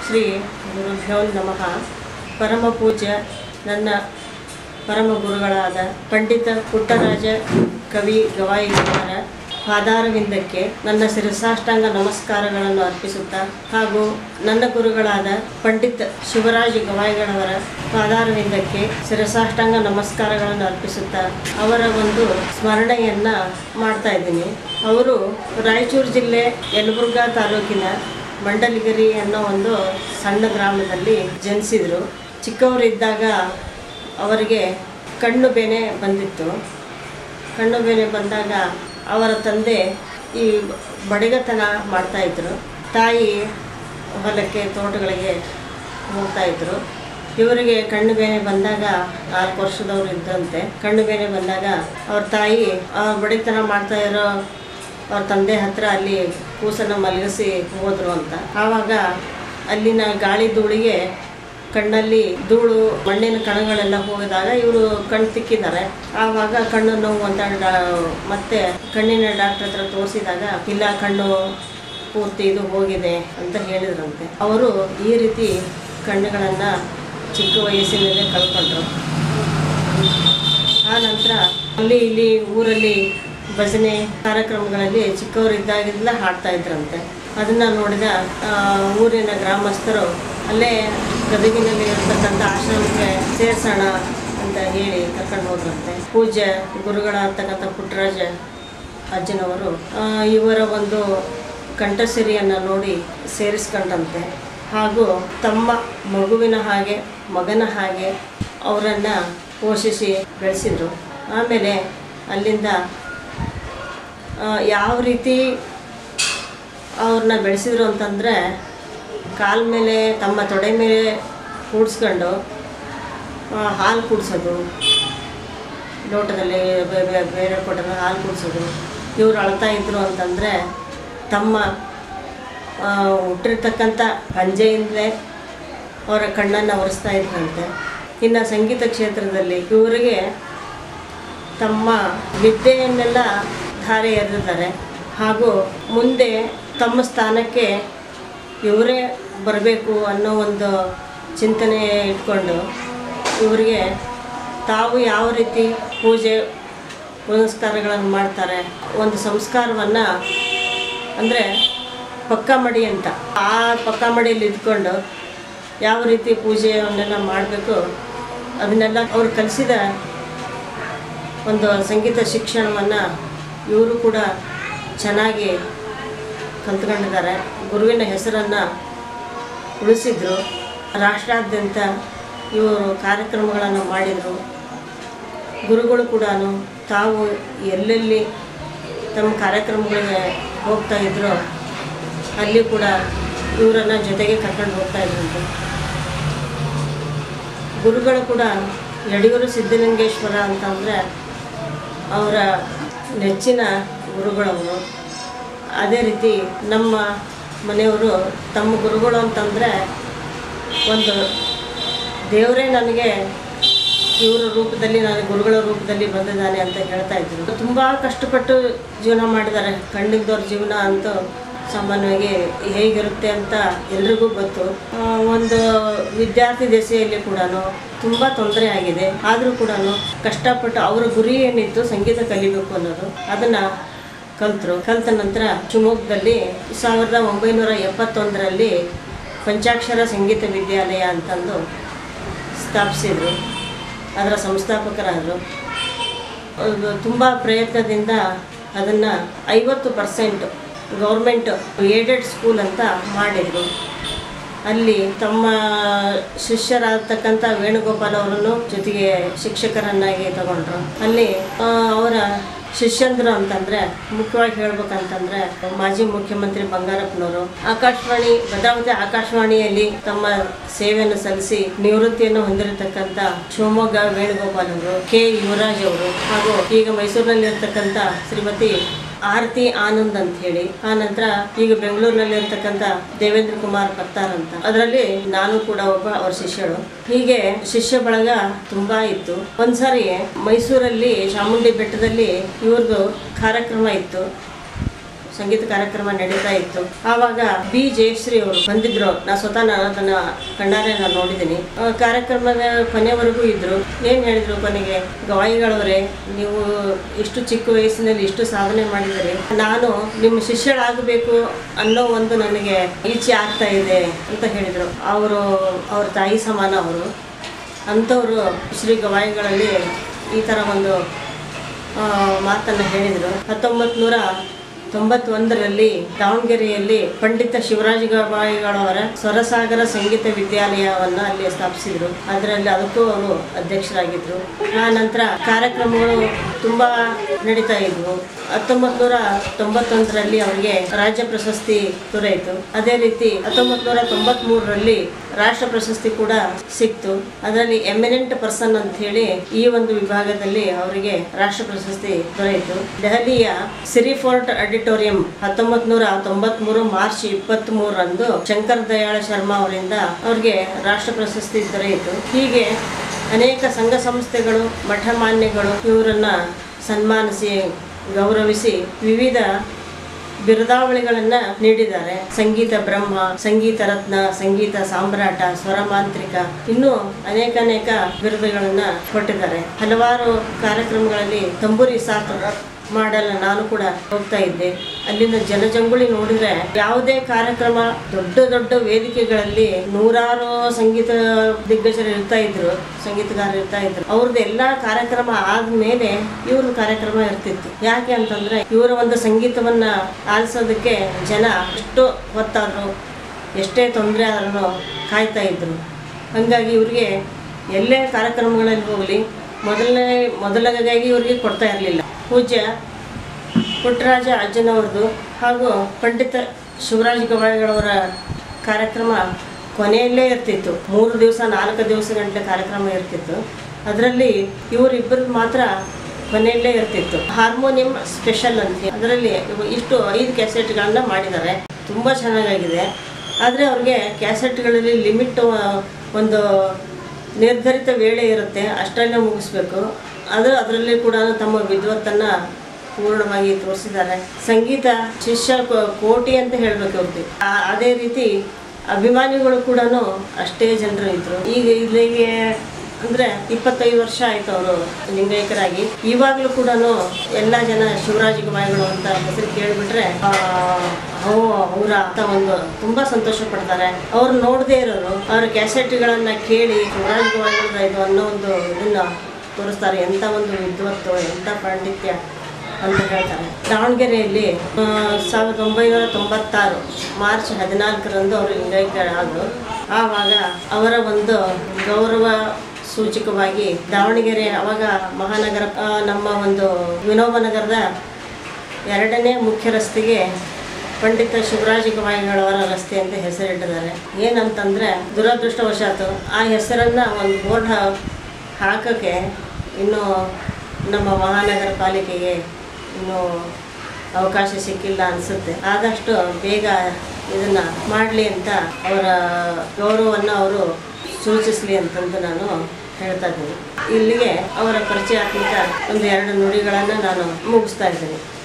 ಶ್ರೀ ಗುರುಭ್ಯೋ ನಮಃ ಪರಮ ಪೂಜ್ಯ ನನ್ನ ಪರಮ ಗುರುಗಳಾದ ಪಂಡಿತ ಪುಟ್ಟರಾಜ ಕವಿ ಗವಾಯಿಗಳವರ ಪಾದಾರವಿಂದಕ್ಕೆ ನನ್ನ ಶಿರಸಾಷ್ಟಾಂಗ ನಮಸ್ಕಾರಗಳನ್ನು ಅರ್ಪಿಸುತ್ತಾ ಹಾಗೂ ನನ್ನ ಗುರುಗಳಾದ ಪಂಡಿತ್ ಶಿವರಾಜ ಗವಾಯಿಗಳವರ ಪಾದಾರವಿಂದಕ್ಕೆ ಶಿರಸಾಷ್ಟಾಂಗ ನಮಸ್ಕಾರಗಳನ್ನು ಅರ್ಪಿಸುತ್ತಾ ಅವರ ಒಂದು ಸ್ಮರಣೆಯನ್ನ ಮಾಡ್ತಾ ಇದ್ದೀನಿ ಅವರು ರಾಯಚೂರು ಜಿಲ್ಲೆ ಯಲಬುರ್ಗಾ ತಾಲೂಕಿನ ಮಂಡಲಗಿರಿ ಅನ್ನೋ ಒಂದು ಸಣ್ಣ ಗ್ರಾಮದಲ್ಲಿ ಜನಿಸಿದರು ಚಿಕ್ಕವರಿದ್ದಾಗ ಅವರಿಗೆ ಕಣ್ಣು ಬೇನೆ ಬಂದಿತ್ತು ಕಣ್ಣು ಬೇನೆ ಬಂದಾಗ ಅವರ ತಂದೆ ಈ ಬಡಿಗತನ ಮಾಡ್ತಾಯಿದ್ರು ತಾಯಿ ಹೊಲಕ್ಕೆ ತೋಟಗಳಿಗೆ ಹೋಗ್ತಾಯಿದ್ರು ಇವರಿಗೆ ಕಣ್ಣು ಬೇನೆ ಬಂದಾಗ ನಾಲ್ಕು ವರ್ಷದವ್ರು ಇದ್ದಂತೆ ಕಣ್ಣು ಬೇನೆ ಬಂದಾಗ ಅವ್ರ ತಾಯಿ ಆ ಬಡಿತನ ಮಾಡ್ತಾ ಇರೋ ಅವ್ರ ತಂದೆ ಹತ್ರ ಅಲ್ಲಿ ಕೂಸನ್ನು ಮಲಗಿಸಿ ಹೋದ್ರು ಅಂತ ಆವಾಗ ಅಲ್ಲಿನ ಗಾಳಿ ಧೂಳಿಗೆ ಕಣ್ಣಲ್ಲಿ ಧೂಳು ಮಣ್ಣಿನ ಕಣಗಳೆಲ್ಲ ಹೋಗಿದಾಗ ಇವರು ಕಣ್ಣು ತಿಕ್ಕಿದ್ದಾರೆ ಆವಾಗ ಕಣ್ಣು ನೋವು ಅಂತ ಡಾ- ಮತ್ತೆ ಕಣ್ಣಿನ ಡಾಕ್ಟರ್ ಹತ್ರ ತೋರಿಸಿದಾಗ ಇಲ್ಲ ಕಣ್ಣು ಪೂರ್ತಿ ಇದು ಹೋಗಿದೆ ಅಂತ ಹೇಳಿದ್ರಂತೆ ಅವರು ಈ ರೀತಿ ಕಣ್ಣುಗಳನ್ನು ಚಿಕ್ಕ ವಯಸ್ಸಿನಲ್ಲೇ ಕಳ್ಕೊಂಡ್ರು ಆ ನಂತರ ಅಲ್ಲಿ ಇಲ್ಲಿ ಊರಲ್ಲಿ ಭಜನೆ ಕಾರ್ಯಕ್ರಮಗಳಲ್ಲಿ ಚಿಕ್ಕವರಿದ್ದಾಗಿಂದಲೇ ಹಾಡ್ತಾ ಇದ್ರಂತೆ ಅದನ್ನು ನೋಡಿದ ಆ, ಊರಿನ ಗ್ರಾಮಸ್ಥರು ಅಲ್ಲೇ ಗದಗಿನಲ್ಲಿ ಇರತಕ್ಕಂಥ ಆಶ್ರಮಕ್ಕೆ ಸೇರ್ಸೋಣ ಅಂತ ಹೇಳಿ ಕರ್ಕೊಂಡು ಹೋದ್ರಂತೆ ಪೂಜ್ಯ ಗುರುಗಳಾಗ್ತಕ್ಕಂಥ ಪುಟ್ಟರಾಜ ಅಜ್ಜನವರು ಆ, ಇವರ ಒಂದು ಕಂಠಸಿರಿಯನ್ನು ನೋಡಿ ಸೇರಿಸ್ಕೊಂಡಂತೆ ಹಾಗೂ ತಮ್ಮ ಮಗುವಿನ ಹಾಗೆ ಮಗನ ಹಾಗೆ ಅವರನ್ನು ಪೋಷಿಸಿ ಬೆಳೆಸಿದರು ಆಮೇಲೆ ಅಲ್ಲಿಂದ ಆ, ಯಾವ ರೀತಿ ಅವ್ರನ್ನ ಬೆಳೆಸಿದ್ರು ಅಂತಂದರೆ ಕಾಲ ಮೇಲೆ ತಮ್ಮ ತೊಡೆ ಮೇಲೆ ಕೂಡಿಸ್ಕೊಂಡು ಆ, ಹಾಲು ಕುಡಿಸೋದು ಲೋಟದಲ್ಲಿ ಬೇ- ಬೇ- ಬೇರೆ ಕೊಟ್ಟರೆ ಹಾಲು ಕುಡಿಸೋದು ಇವ್ರು ಅಳ್ತಾ ಇದ್ರು ಅಂತಂದರೆ ತಮ್ಮ ಆ, ಹುಟ್ಟಿರ್ತಕ್ಕಂಥ ಪಂಜೆಯಿಂದಲೇ ಅವರ ಕಣ್ಣನ್ನು ಒರೆಸ್ತಾ ಇದ್ರಂತೆ ಇನ್ನು ಸಂಗೀತ ಕ್ಷೇತ್ರದಲ್ಲಿ ಇವರಿಗೆ ತಮ್ಮ ವಿದ್ಯೆಯನ್ನೆಲ್ಲ ಧಾರೆ ಎರೆದಿದ್ದಾರೆ ಹಾಗೂ ಮುಂದೆ ತಮ್ಮ ಸ್ಥಾನಕ್ಕೆ ಇವರೇ ಬರಬೇಕು ಅನ್ನೋ ಒಂದು ಚಿಂತನೆ ಇಟ್ಕೊಂಡು ಇವರಿಗೆ ತಾವು ಯಾವ ರೀತಿ ಪೂಜೆ ಪುನಸ್ಕಾರಗಳನ್ನು ಮಾಡ್ತಾರೆ ಒಂದು ಸಂಸ್ಕಾರವನ್ನು ಅಂದರೆ ಪಕ್ಕ ಮಡಿ ಅಂತ ಆ ಪಕ್ಕ ಮಡಿಯಲ್ಲಿ ಇದ್ಕೊಂಡು ಯಾವ ರೀತಿ ಪೂಜೆಯನ್ನೆಲ್ಲ ಮಾಡಬೇಕು ಅದನ್ನೆಲ್ಲ ಅವ್ರು ಕಲಿಸಿದ ಒಂದು ಸಂಗೀತ ಶಿಕ್ಷಣವನ್ನು ಇವರು ಕೂಡ ಚೆನ್ನಾಗಿ ಕಲ್ತ್ಕೊಂಡಿದ್ದಾರೆ ಗುರುವಿನ ಹೆಸರನ್ನು ಉಳಿಸಿದ್ರು ರಾಷ್ಟ್ರಾದ್ಯಂತ ಇವರು ಕಾರ್ಯಕ್ರಮಗಳನ್ನು ಮಾಡಿದರು ಗುರುಗಳು ಕೂಡ ತಾವು ಎಲ್ಲೆಲ್ಲಿ ತಮ್ಮ ಕಾರ್ಯಕ್ರಮಗಳಿಗೆ ಹೋಗ್ತಾ ಇದ್ರೋ ಅಲ್ಲಿ ಕೂಡ ಇವರನ್ನು ಜೊತೆಗೆ ಕರ್ಕೊಂಡು ಹೋಗ್ತಾ ಇದ್ರಂತೆ ಗುರುಗಳು ಕೂಡ ಯಡಿಯೂರು ಸಿದ್ಧಲಿಂಗೇಶ್ವರ ಅಂತಂದರೆ ಅವರ ನೆಚ್ಚಿನ ಗುರುಗಳವರು ಅದೇ ರೀತಿ ನಮ್ಮ ಮನೆಯವರು ತಮ್ಮ ಗುರುಗಳು ಅಂತಂದರೆ ಒಂದು ದೇವರೇ ನನಗೆ ಇವರ ರೂಪದಲ್ಲಿ ನಾನು ಗುರುಗಳ ರೂಪದಲ್ಲಿ ಬಂದಿದ್ದಾನೆ ಅಂತ ಹೇಳ್ತಾ ಇದ್ರು ತುಂಬ ಕಷ್ಟಪಟ್ಟು ಜೀವನ ಮಾಡಿದ್ದಾರೆ ಕಣ್ಣಿದ್ದವ್ರ ಜೀವನ ಅಂತೂ ಸಾಮಾನ್ಯವಾಗಿ ಹೇಗಿರುತ್ತೆ ಅಂತ ಎಲ್ರಿಗೂ ಗೊತ್ತು ಆ, ಒಂದು ವಿದ್ಯಾರ್ಥಿ ದೆಸೆಯಲ್ಲಿ ಕೂಡ ತುಂಬ ತೊಂದರೆ ಆಗಿದೆ ಆದರೂ ಕೂಡ ಕಷ್ಟಪಟ್ಟು ಅವರ ಗುರಿ ಏನಿತ್ತು ಸಂಗೀತ ಕಲಿಬೇಕು ಅನ್ನೋದು ಅದನ್ನು ಕಲ್ತರು ಕಲ್ತ ನಂತರ ಶಿವಮೊಗ್ಗದಲ್ಲಿ ಸಾವಿರದ ಒಂಬೈನೂರ ಎಪ್ಪತ್ತೊಂದರಲ್ಲಿ ಪಂಚಾಕ್ಷರ ಸಂಗೀತ ವಿದ್ಯಾಲಯ ಅಂತಂದು ಸ್ಥಾಪಿಸಿದರು ಅದರ ಸಂಸ್ಥಾಪಕರಾದರು ತುಂಬ ಪ್ರಯತ್ನದಿಂದ ಅದನ್ನು ಐವತ್ತು ಪರ್ಸೆಂಟ್ ಗೌರ್ಮೆಂಟ್ ಏಡೆಡ್ ಸ್ಕೂಲ್ ಅಂತ ಮಾಡಿದರು ಅಲ್ಲಿ ತಮ್ಮ ಶಿಷ್ಯರಾಗತಕ್ಕಂಥ ವೇಣುಗೋಪಾಲ್ ಅವರನ್ನು ಜೊತೆಗೆ ಶಿಕ್ಷಕರನ್ನಾಗಿ ತಗೊಂಡ್ರು ಅಲ್ಲಿ ಆ, ಅವರ ಶಿಷ್ಯಂದ್ರು ಅಂತಂದ್ರೆ ಮುಖ್ಯವಾಗಿ ಹೇಳ್ಬೇಕಂತಂದ್ರೆ ಮಾಜಿ ಮುಖ್ಯಮಂತ್ರಿ ಬಂಗಾರಪ್ಪನವರು ಆಕಾಶವಾಣಿ ಭದ್ರಾವತಿ ಆಕಾಶವಾಣಿಯಲ್ಲಿ ತಮ್ಮ ಸೇವೆಯನ್ನು ಸಲ್ಲಿಸಿ ನಿವೃತ್ತಿಯನ್ನು ಹೊಂದಿರತಕ್ಕಂಥ ಶಿವಮೊಗ್ಗ ವೇಣುಗೋಪಾಲ್ ಅವರು ಕೆ ಯುವರಾಜ್ ಅವರು ಹಾಗೂ ಈಗ ಮೈಸೂರಿನಲ್ಲಿರ್ತಕ್ಕಂಥ ಶ್ರೀಮತಿ ಆರತಿ ಆನಂದ್ ಅಂತ ಹೇಳಿ ಆ ನಂತರ ಈಗ ಬೆಂಗಳೂರಿನಲ್ಲಿ ಇರ್ತಕ್ಕಂಥ ದೇವೇಂದ್ರ ಕುಮಾರ್ ಪತ್ತಾರ್ ಅಂತ ಅದರಲ್ಲಿ ನಾನು ಕೂಡ ಒಬ್ಬ ಅವ್ರ ಶಿಷ್ಯಳು ಹೀಗೆ ಶಿಷ್ಯ ಬಳಗ ತುಂಬಾ ಇತ್ತು ಒಂದ್ಸಾರಿ ಮೈಸೂರಲ್ಲಿ ಚಾಮುಂಡಿ ಬೆಟ್ಟದಲ್ಲಿ ಇವ್ರದ್ದು ಕಾರ್ಯಕ್ರಮ ಇತ್ತು ಸಂಗೀತ ಕಾರ್ಯಕ್ರಮ ನಡೀತಾ ಇತ್ತು ಆವಾಗ ಬಿ ಜಯಶ್ರೀ ಅವರು ಬಂದಿದ್ರು ನಾ ಸ್ವತಃ ನಾನು ಅದನ್ನ ಕಣ್ಣಾರೆ ನಾನು ನೋಡಿದ್ದೀನಿ ಆ ಕಾರ್ಯಕ್ರಮದ ಕೊನೆವರೆಗೂ ಇದ್ರು ಏನ್ ಹೇಳಿದ್ರು ಕೊನೆಗೆ ಗವಾಯಿಗಳವರೇ ನೀವು ಇಷ್ಟು ಚಿಕ್ಕ ವಯಸ್ಸಿನಲ್ಲಿ ಇಷ್ಟು ಸಾಧನೆ ಮಾಡಿದರೆ ನಾನು ನಿಮ್ಮ ಶಿಷ್ಯಳಾಗಬೇಕು ಅನ್ನೋ ಒಂದು ನನಗೆ ಇಚ್ಛೆ ಆಗ್ತಾ ಇದೆ ಅಂತ ಹೇಳಿದರು ಅವರು ಅವ್ರ ತಾಯಿ ಸಮಾನ ಅವರು ಅಂಥವರು ಶ್ರೀ ಗವಾಯಿಗಳಲ್ಲಿ ಈ ಥರ ಒಂದು ಆ, ಮಾತನ್ನು ಹೇಳಿದರು ಹತ್ತೊಂಬತ್ತು ನೂರ ತೊಂಬತ್ತೊಂದರಲ್ಲಿ ದಾವಣಗೆರೆಯಲ್ಲಿ ಪಂಡಿತ ಶಿವರಾಜ ಗವಾಯಿಗಳವರ ಸ್ವರಸಾಗರ ಸಂಗೀತ ವಿದ್ಯಾಲಯವನ್ನು ಅಲ್ಲಿ ಸ್ಥಾಪಿಸಿದರು ಅದರಲ್ಲಿ ಅದಕ್ಕೂ ಅವರು ಅಧ್ಯಕ್ಷರಾಗಿದ್ದರು ಆ ನಂತರ ಕಾರ್ಯಕ್ರಮಗಳು ತುಂಬ ನಡೀತಾ ಇದ್ವು ಹತ್ತೊಂಬತ್ತು ನೂರ ತೊಂಬತ್ತೊಂದರಲ್ಲಿ ಅವರಿಗೆ ರಾಜ್ಯ ಪ್ರಶಸ್ತಿ ದೊರೆಯಿತು ಅದೇ ರೀತಿ ಹತ್ತೊಂಬತ್ತು ನೂರ ತೊಂಬತ್ಮೂರರಲ್ಲಿ ರಾಷ್ಟ್ರ ಪ್ರಶಸ್ತಿ ಕೂಡ ಸಿಕ್ತು ಅದರಲ್ಲಿ ಎಮಿನೆಂಟ್ ಪರ್ಸನ್ ಅಂತ ಹೇಳಿ ಈ ಒಂದು ವಿಭಾಗದಲ್ಲಿ ಅವರಿಗೆ ರಾಷ್ಟ್ರ ಪ್ರಶಸ್ತಿ ದೊರೆಯಿತು ದೆಹಲಿಯ ಸಿರಿಫೋರ್ಟ್ ಆಡಿಟೋರಿಯಂ ಹತ್ತೊಂಬತ್ ನೂರ ತೊಂಬತ್ಮೂರು ಮಾರ್ಚ್ ಇಪ್ಪತ್ತ್ ಮೂರರಂದು ಶಂಕರ್ ದಯಾಳ ಶರ್ಮಾ ಅವರಿಂದ ಅವ್ರಿಗೆ ರಾಷ್ಟ್ರ ಪ್ರಶಸ್ತಿ ದೊರೆಯಿತು ಹೀಗೆ ಅನೇಕ ಸಂಘ ಸಂಸ್ಥೆಗಳು ಮಠಮಾನ್ಯಗಳು ಇವರನ್ನ ಸನ್ಮಾನಿಸಿ ಗೌರವಿಸಿ ವಿವಿಧ ಬಿರುದಾವಳಿಗಳನ್ನು ನೀಡಿದ್ದಾರೆ ಸಂಗೀತ ಬ್ರಹ್ಮ ಸಂಗೀತ ರತ್ನ ಸಂಗೀತ ಸಾಮ್ರಾಟ ಸ್ವರ ಮಾಂತ್ರಿಕ ಇನ್ನೂ ಅನೇಕ ಅನೇಕ ಬಿರುದುಗಳನ್ನ ಕೊಟ್ಟಿದ್ದಾರೆ ಹಲವಾರು ಕಾರ್ಯಕ್ರಮಗಳಲ್ಲಿ ತಂಬೂರಿ ಸಾಕು ಮಾಡಲು ನಾನು ಕೂಡ ಹೋಗ್ತಾ ಇದ್ದೆ ಅಲ್ಲಿನ ಜನಜಂಗುಳಿ ನೋಡಿದ್ರೆ ಯಾವುದೇ ಕಾರ್ಯಕ್ರಮ ದೊಡ್ಡ ದೊಡ್ಡ ವೇದಿಕೆಗಳಲ್ಲಿ ನೂರಾರು ಸಂಗೀತ ದಿಗ್ಗಜರು ಇರ್ತಾ ಇದ್ರು ಸಂಗೀತಗಾರರು ಇರ್ತಾ ಇದ್ರು ಅವ್ರದ್ದು ಎಲ್ಲಾ ಕಾರ್ಯಕ್ರಮ ಆದ್ಮೇಲೆ ಇವ್ರದ್ದು ಕಾರ್ಯಕ್ರಮ ಇರ್ತಿತ್ತು ಯಾಕೆ ಅಂತಂದ್ರೆ ಇವರ ಒಂದು ಸಂಗೀತವನ್ನ ಆಲಿಸೋದಕ್ಕೆ ಜನ ಎಷ್ಟು ಹೊತ್ತಾದ್ರು ಎಷ್ಟೇ ತೊಂದರೆ ಆದ್ರೂ ಕಾಯ್ತಾ ಇದ್ರು ಹಂಗಾಗಿ ಇವ್ರಿಗೆ ಎಲ್ಲೇ ಕಾರ್ಯಕ್ರಮಗಳಲ್ಲಿ ಹೋಗಲಿ ಮೊದಲನೇ ಮೊದಲಗಾಗಿ ಇವ್ರಿಗೆ ಕೊಡ್ತಾ ಇರಲಿಲ್ಲ ಪೂಜ್ಯ ಪುಟ್ಟರಾಜ ಅಜ್ಜನವ್ರದ್ದು ಹಾಗೂ ಪಂಡಿತ ಶಿವರಾಜ್ ಗವಾಯಿಗಳವರ ಕಾರ್ಯಕ್ರಮ ಕೊನೆಯಲ್ಲೇ ಇರ್ತಿತ್ತು ಮೂರು ದಿವಸ ನಾಲ್ಕು ದಿವಸ ಗಂಟೆ ಕಾರ್ಯಕ್ರಮ ಇರ್ತಿತ್ತು ಅದರಲ್ಲಿ ಇವರಿಬ್ಬರದ್ದು ಮಾತ್ರ ಕೊನೆಯಲ್ಲೇ ಇರ್ತಿತ್ತು ಹಾರ್ಮೋನಿಯಂ ಸ್ಪೆಷಲ್ ಅಂತ ಹೇಳಿ. ಅದರಲ್ಲಿ ಇವು- ಇಷ್ಟು ಐದು ಕ್ಯಾಸೆಟ್ಗಳನ್ನ ಮಾಡಿದ್ದಾರೆ ತುಂಬ ಚೆನ್ನಾಗಾಗಿದೆ ಆದರೆ ಅವ್ರಿಗೆ ಕ್ಯಾಸೆಟ್ಗಳಲ್ಲಿ ಲಿಮಿಟ್ ಒಂದು ನಿರ್ಧರಿತ ವೇಳೆ ಇರುತ್ತೆ ಅಷ್ಟರಲ್ಲೇ ಮುಗಿಸ್ಬೇಕು ಅದು ಅದರಲ್ಲಿ ಕೂಡ ತಮ್ಮ ವಿದ್ವತ್ತನ್ನು ಪೂರ್ಣವಾಗಿ ತೋರಿಸಿದ್ದಾರೆ ಸಂಗೀತ ಶಿಷ್ಯ ಕೋ- ಕೋಟಿ ಅಂತ ಹೇಳ್ಬೇಕು ಅವ್ರಿಗೆ ಆ- ಅದೇ ರೀತಿ ಅಭಿಮಾನಿಗಳು ಕೂಡ ಅಷ್ಟೇ ಜನರು ಇದ್ರು ಈಗ ಇಲ್ಲಿಗೆ ಅಂದ್ರೆ ಇಪ್ಪತ್ತೈದು ವರ್ಷ ಆಯ್ತು ಅವರು ಲಿಂಗೈಕ್ಯರಾಗಿ ಇವಾಗಲೂ ಕೂಡ ಎಲ್ಲ ಜನ ಶಿವರಾಜ ಗವಾಯಿಗಳು ಅಂತ ಹೆಸರು ಕೇಳಿಬಿಟ್ರೆ ಓ ಅವರ ಅಂತ ಒಂದು ತುಂಬಾ ಸಂತೋಷ ಪಡ್ತಾರೆ ಅವ್ರು ನೋಡದೇ ಇರೋರು ಅವ್ರ ಕ್ಯಾಸೆಟ್ಗಳನ್ನ ಕೇಳಿ ಶಿವರಾಜ ಗವಾಯಿಗಳ ಇದು ಅನ್ನೋ ಒಂದು ಇದನ್ನ ತೋರಿಸ್ತಾರೆ ಎಂಥ ಒಂದು ವಿದ್ವತ್ತು ಎಂಥ ಪಾಂಡಿತ್ಯ ಅಂತ ಹೇಳ್ತಾರೆ ದಾವಣಗೆರೆಯಲ್ಲಿ ಆ, ಸಾವಿರದ ಒಂಬೈನೂರ ತೊಂಬತ್ತಾರು ಮಾರ್ಚ್ ಹದಿನಾಲ್ಕರಂದು ಅವರು ಲಿಂಗೈಕ್ಯರಾದರು ಆವಾಗ ಅವರ ಒಂದು ಗೌರವ ಸೂಚಕವಾಗಿ ದಾವಣಗೆರೆ ಅವಾಗ ಮಹಾನಗರ ಆ, ನಮ್ಮ ಒಂದು ವಿನೋಬ ನಗರದ ಎರಡನೇ ಮುಖ್ಯ ರಸ್ತೆಗೆ ಪಂಡಿತ ಶಿವರಾಜ ಗವಾಯಿಗಳವರ ರಸ್ತೆ ಅಂತ ಹೆಸರಿಟ್ಟಿದ್ದಾರೆ ಏನಂತಂದ್ರೆ ದುರದೃಷ್ಟವಶಾತು ಆ ಹೆಸರನ್ನ ಒಂದು ಬೋರ್ಡ್ ಹಾಕೋಕ್ಕೆ ಇನ್ನು ನಮ್ಮ ಮಹಾನಗರ ಪಾಲಿಕೆಗೆ ಇನ್ನೂ ಅವಕಾಶ ಸಿಕ್ಕಿಲ್ಲ ಅನಿಸುತ್ತೆ ಆದಷ್ಟು ಬೇಗ ಇದನ್ನ ಮಾಡಲಿ ಅಂತ ಅವರ ಗೌರವವನ್ನು ಅವರು ಸೂಚಿಸಲಿ ಅಂತಂದು ನಾನು ಹೇಳ್ತಾ ಇದ್ದೀನಿ ಇಲ್ಲಿಗೆ ಅವರ ಪರಿಚಯಾತ್ಮಕ ಒಂದು ಎರಡು ನುಡಿಗಳನ್ನು ನಾನು ಮುಗಿಸ್ತಾ ಇದ್ದೀನಿ